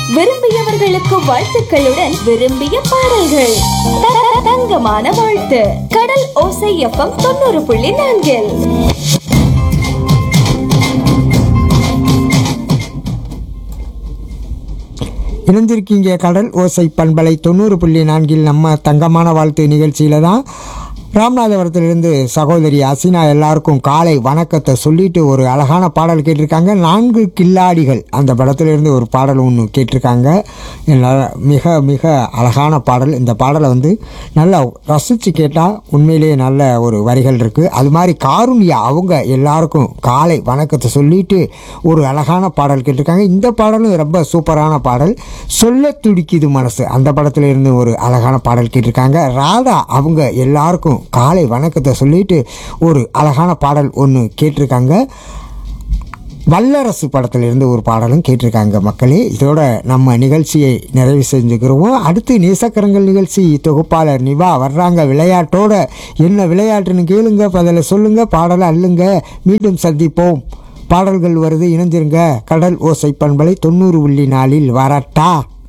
விரும்பியவர்களுக்கு வாழ்த்துக்களுடன் விரும்பிய பாடல்கள் த- த- தங்கமான வாழ்த்து கடல் ஓசை எஃப்எம் தொண்ணூறு புள்ளி நான்கில் இணைஞ்சிருக்கீங்க கடல் ஓசை பண்பலை தொண்ணூறு புள்ளி நான்கில் நம்ம தங்கமான வாழ்த்து நிகழ்ச்சியில் தான் ராமநாதபுரத்திலிருந்து சகோதரி அசினா எல்லாருக்கும் காலை வணக்கத்தை சொல்லிட்டு ஒரு அழகான பாடல் கேட்டிருக்காங்க நான்கு கில்லாடிகள் அந்த படத்திலிருந்து ஒரு பாடல் ஒன்று கேட்டிருக்காங்க எல்லாம் மிக மிக அழகான பாடல் இந்த பாடலை வந்து நல்லா ரசித்து கேட்டால் உண்மையிலேயே நல்ல ஒரு வரிகள் இருக்குது அது மாதிரி காருண்யா அவங்க எல்லாருக்கும் காலை வணக்கத்தை சொல்லிட்டு ஒரு அழகான பாடல் கேட்டிருக்காங்க இந்த பாடலும் ரொம்ப சூப்பரான பாடல் சொல்ல துடிக்குது மனசு அந்த படத்துல இருந்து ஒரு அழகான பாடல் கேட்டிருக்காங்க ராதா அவங்க எல்லாருக்கும் காலை வணக்கத்தை சொல்லிட்டு ஒரு அழகான பாடல் ஒன்று கேட்டிருக்காங்க வல்லரசு படத்திலிருந்து ஒரு பாடலும் கேட்டிருக்காங்க மக்களே இதோட நம்ம நிகழ்ச்சியை நிறைவு செஞ்சுக்கிறோம் அடுத்து நேசக்கரங்கள் நிகழ்ச்சி தொகுப்பாளர் நிவா வர்றாங்க விளையாட்டோட என்ன விளையாட்டுன்னு கேளுங்க பதில சொல்லுங்க பாடலை அள்ளுங்க மீண்டும் சந்திப்போம் பாடல்கள் வருது இணைஞ்சிருங்க கடல் ஓசை பண்பலை தொண்ணூறு புள்ளி நாளில் வரட்டா